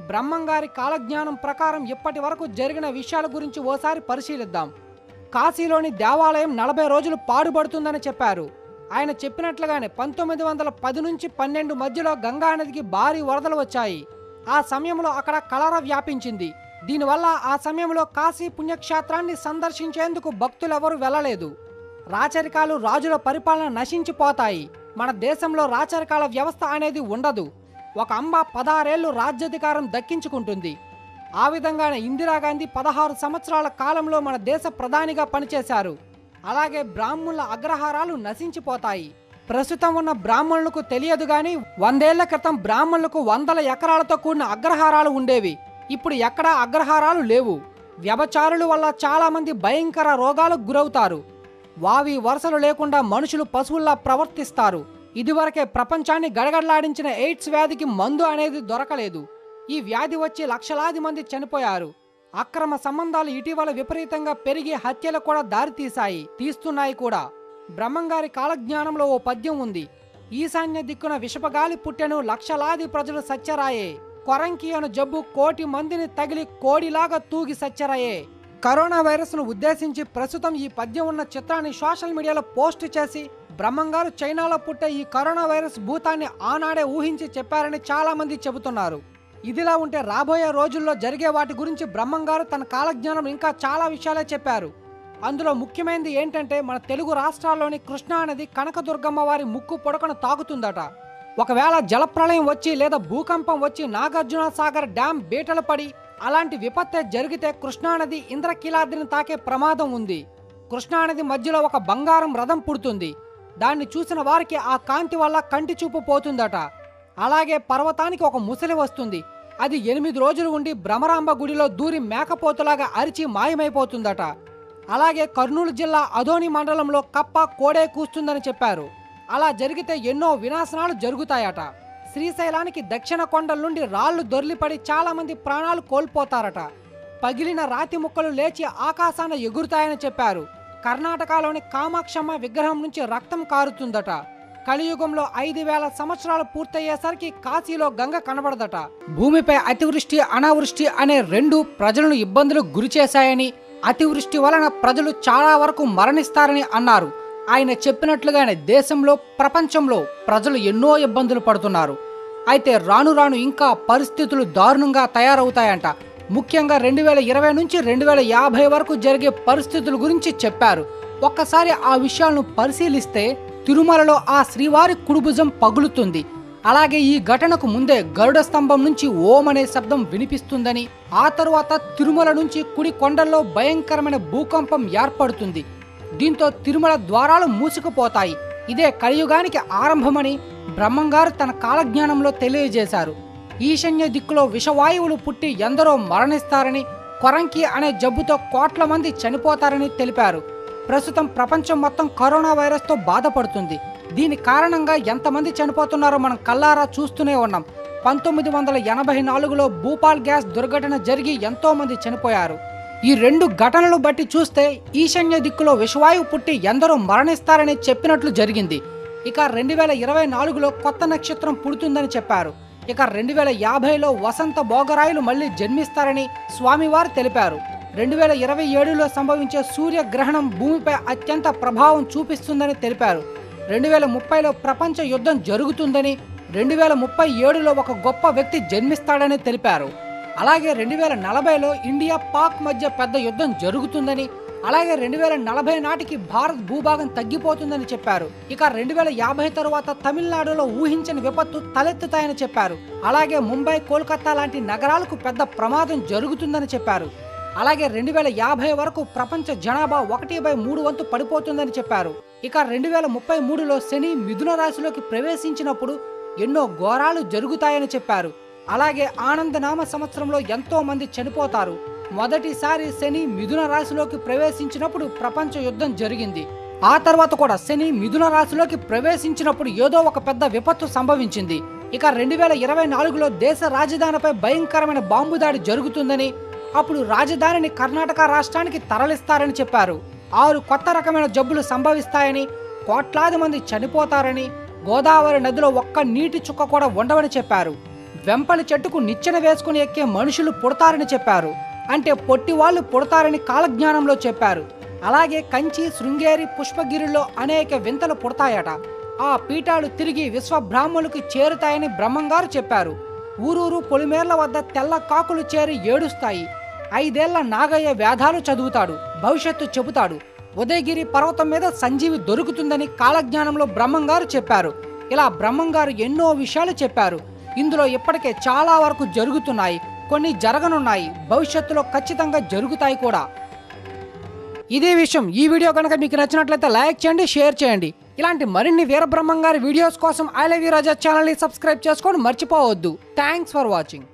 బ్రహ్మంగారి కాలజ్ఞానం ప్రకారం ఇప్పటి వరకు జరిగిన విషయాల గురించి ఓసారి పరిశీలిద్దాం కాశీలోని దేవాలయం నలభై రోజులు పాడుపడుతుందని చెప్పారు ఆయన చెప్పినట్లుగానే పంతొమ్మిది వందల పది నుంచి పన్నెండు మధ్యలో గంగా నదికి భారీ వరదలు వచ్చాయి ఆ సమయంలో అక్కడ కలర వ్యాపించింది దీనివల్ల ఆ సమయంలో కాశీ పుణ్యక్షేత్రాన్ని సందర్శించేందుకు భక్తులెవరూ వెళ్ళలేదు రాచరికాలు రాజుల పరిపాలన నశించిపోతాయి మన దేశంలో రాచరికాల వ్యవస్థ అనేది ఉండదు ఒక అంబ పదహారేళ్లు రాజ్యాధికారం దక్కించుకుంటుంది ఆ విధంగానే ఇందిరాగాంధీ పదహారు సంవత్సరాల కాలంలో మన దేశ ప్రధానిగా పనిచేశారు అలాగే బ్రాహ్మణుల అగ్రహారాలు నశించిపోతాయి ప్రస్తుతం ఉన్న బ్రాహ్మణులకు తెలియదు గాని వందేళ్ల క్రితం బ్రాహ్మణులకు వందల ఎకరాలతో కూడిన అగ్రహారాలు ఉండేవి ఇప్పుడు ఎక్కడా అగ్రహారాలు లేవు వ్యభచారుల వల్ల చాలా మంది భయంకర రోగాలకు గురవుతారు వావి వరుసలు లేకుండా మనుషులు పశువుల్లా ప్రవర్తిస్తారు ఇదివరకే ప్రపంచాన్ని గడగడలాడించిన ఎయిడ్స్ వ్యాధికి మందు అనేది దొరకలేదు ఈ వ్యాధి వచ్చి లక్షలాది మంది చనిపోయారు అక్రమ సంబంధాలు ఇటీవల విపరీతంగా పెరిగి హత్యలు కూడా దారితీశాయి తీస్తున్నాయి కూడా బ్రహ్మంగారి కాలజ్ఞానంలో ఓ పద్యం ఉంది ఈశాన్య దిక్కున విషపగాలి పుట్టెను లక్షలాది ప్రజలు సచ్చరాయే కొరంకి అను జబ్బు కోటి మందిని తగిలి కోడిలాగా తూగి సచ్చరాయే కరోనా వైరస్ ను ఉద్దేశించి ప్రస్తుతం ఈ పద్యం ఉన్న చిత్రాన్ని సోషల్ మీడియాలో పోస్ట్ చేసి బ్రహ్మంగారు చైనాలో పుట్టే ఈ కరోనా వైరస్ భూతాన్ని ఆనాడే ఊహించి చెప్పారని చాలా మంది చెబుతున్నారు ఇదిలా ఉంటే రాబోయే రోజుల్లో జరిగే వాటి గురించి బ్రహ్మంగారు తన కాలజ్ఞానం ఇంకా చాలా విషయాలే చెప్పారు అందులో ముఖ్యమైనది ఏంటంటే మన తెలుగు రాష్ట్రాల్లోని కృష్ణా నది కనకదుర్గమ్మ వారి ముక్కు పొడకను తాకుతుందట ఒకవేళ జలప్రళయం వచ్చి లేదా భూకంపం వచ్చి నాగార్జున సాగర్ డ్యాం బీటలు పడి అలాంటి విపత్తే జరిగితే కృష్ణానది ఇంద్రకీలాద్రిని తాకే ప్రమాదం ఉంది కృష్ణానది మధ్యలో ఒక బంగారం రథం పుడుతుంది దాన్ని చూసిన వారికి ఆ కాంతి వల్ల కంటి చూపు పోతుందట అలాగే పర్వతానికి ఒక ముసలి వస్తుంది అది ఎనిమిది రోజులు ఉండి భ్రమరాంబ గుడిలో దూరి మేకపోతులాగా అరిచి మాయమైపోతుందట అలాగే కర్నూలు జిల్లా అదోని మండలంలో కప్ప కోడే కూస్తుందని చెప్పారు అలా జరిగితే ఎన్నో వినాశనాలు జరుగుతాయట శ్రీశైలానికి దక్షిణ కొండల నుండి రాళ్లు దొర్లిపడి చాలా మంది ప్రాణాలు కోల్పోతారట పగిలిన రాతి ముక్కలు లేచి ఆకాశాన ఎగురుతాయని చెప్పారు కర్ణాటకలోని కామాక్షమ్మ విగ్రహం నుంచి రక్తం కారుతుందట కలియుగంలో ఐదు వేల సంవత్సరాలు పూర్తయ్యేసరికి కాశీలో గంగ కనబడదట భూమిపై అతివృష్టి అనావృష్టి అనే రెండు ప్రజలను ఇబ్బందులకు గురి చేశాయని అతివృష్టి వలన ప్రజలు చాలా వరకు మరణిస్తారని అన్నారు ఆయన చెప్పినట్లుగానే దేశంలో ప్రపంచంలో ప్రజలు ఎన్నో ఇబ్బందులు పడుతున్నారు అయితే రాను రాను ఇంకా పరిస్థితులు దారుణంగా తయారవుతాయంట ముఖ్యంగా రెండు వేల ఇరవై నుంచి రెండు వేల యాభై వరకు జరిగే పరిస్థితుల గురించి చెప్పారు ఒక్కసారి ఆ విషయాలను పరిశీలిస్తే తిరుమలలో ఆ శ్రీవారి కుడిభుజం పగులుతుంది అలాగే ఈ ఘటనకు ముందే గరుడ స్తంభం నుంచి ఓం అనే శబ్దం వినిపిస్తుందని ఆ తరువాత తిరుమల నుంచి కుడి కొండల్లో భయంకరమైన భూకంపం ఏర్పడుతుంది దీంతో తిరుమల ద్వారాలు మూసుకుపోతాయి ఇదే కలియుగానికి ఆరంభమని బ్రహ్మంగారు తన కాలజ్ఞానంలో తెలియజేశారు ఈశాన్య దిక్కులో విషవాయువులు పుట్టి ఎందరో మరణిస్తారని కొరంకి అనే జబ్బుతో కోట్ల మంది చనిపోతారని తెలిపారు ప్రస్తుతం ప్రపంచం మొత్తం కరోనా వైరస్తో బాధపడుతుంది దీని కారణంగా ఎంతమంది చనిపోతున్నారో మనం కల్లారా చూస్తూనే ఉన్నాం పంతొమ్మిది వందల ఎనభై నాలుగులో భూపాల్ గ్యాస్ దుర్ఘటన జరిగి ఎంతో మంది చనిపోయారు ఈ రెండు ఘటనలు బట్టి చూస్తే ఈశాన్య దిక్కులో విషవాయువు పుట్టి ఎందరో మరణిస్తారని చెప్పినట్లు జరిగింది ఇక రెండు వేల ఇరవై నాలుగులో కొత్త నక్షత్రం పుడుతుందని చెప్పారు ఇక రెండు వేల యాభైలో వసంత భోగరాయులు మళ్ళీ జన్మిస్తారని స్వామివారు తెలిపారు రెండు వేల ఇరవై ఏడులో సంభవించే సూర్యగ్రహణం భూమిపై అత్యంత ప్రభావం చూపిస్తుందని తెలిపారు రెండు వేల ముప్పైలో ప్రపంచ యుద్ధం జరుగుతుందని రెండు వేల ముప్పై ఏడులో ఒక గొప్ప వ్యక్తి జన్మిస్తాడని తెలిపారు అలాగే రెండు వేల నలభైలో ఇండియా పాక్ మధ్య పెద్ద యుద్ధం జరుగుతుందని అలాగే రెండు వేల నలభై నాటికి భారత్ భూభాగం తగ్గిపోతుందని చెప్పారు ఇక రెండు వేల యాభై తరువాత తమిళనాడులో ఊహించని విపత్తు తలెత్తుతాయని చెప్పారు అలాగే ముంబై కోల్కతా లాంటి నగరాలకు పెద్ద ప్రమాదం జరుగుతుందని చెప్పారు అలాగే రెండు వేల యాభై వరకు ప్రపంచ జనాభా ఒకటి బై మూడు వంతు పడిపోతుందని చెప్పారు ఇక రెండు వేల ముప్పై మూడులో శని మిథున రాశిలోకి ప్రవేశించినప్పుడు ఎన్నో ఘోరాలు జరుగుతాయని చెప్పారు అలాగే ఆనందనామ సంవత్సరంలో ఎంతో మంది చనిపోతారు మొదటిసారి శని మిథున రాశిలోకి ప్రవేశించినప్పుడు ప్రపంచ యుద్ధం జరిగింది ఆ తర్వాత కూడా శని మిథున రాశిలోకి ప్రవేశించినప్పుడు ఏదో ఒక పెద్ద విపత్తు సంభవించింది ఇక రెండు వేల ఇరవై నాలుగులో దేశ రాజధానిపై భయంకరమైన బాంబు దాడి జరుగుతుందని అప్పుడు రాజధానిని కర్ణాటక రాష్ట్రానికి తరలిస్తారని చెప్పారు ఆరు కొత్త రకమైన జబ్బులు సంభవిస్తాయని కోట్లాది మంది చనిపోతారని గోదావరి నదిలో ఒక్క నీటి చుక్క కూడా ఉండవని చెప్పారు వెంపలి చెట్టుకు నిచ్చెన వేసుకుని ఎక్కే మనుషులు పుడతారని చెప్పారు అంటే పొట్టి వాళ్ళు పుడతారని కాలజ్ఞానంలో చెప్పారు అలాగే కంచి శృంగేరి పుష్పగిరిలో అనేక వింతలు పుడతాయట ఆ పీఠాలు తిరిగి విశ్వబ్రాహ్మణులకు చేరుతాయని బ్రహ్మంగారు చెప్పారు ఊరూరు పొలిమేర్ల వద్ద తెల్ల కాకులు చేరి ఏడుస్తాయి ఐదేళ్ల నాగయ్య వేదాలు చదువుతాడు భవిష్యత్తు చెబుతాడు ఉదయగిరి పర్వతం మీద సంజీవి దొరుకుతుందని కాలజ్ఞానంలో బ్రహ్మంగారు చెప్పారు ఇలా బ్రహ్మంగారు ఎన్నో విషయాలు చెప్పారు ఇందులో ఇప్పటికే చాలా వరకు జరుగుతున్నాయి కొన్ని జరగనున్నాయి భవిష్యత్తులో ఖచ్చితంగా జరుగుతాయి కూడా ఇదే విషయం ఈ వీడియో కనుక మీకు నచ్చినట్లయితే లైక్ చేయండి షేర్ చేయండి ఇలాంటి మరిన్ని వీరబ్రహ్మం గారి వీడియోస్ కోసం ఐ లవ్ యూ రాజా ఛానల్ని సబ్స్క్రైబ్ చేసుకోండి మర్చిపోవద్దు థ్యాంక్స్ ఫర్ వాచింగ్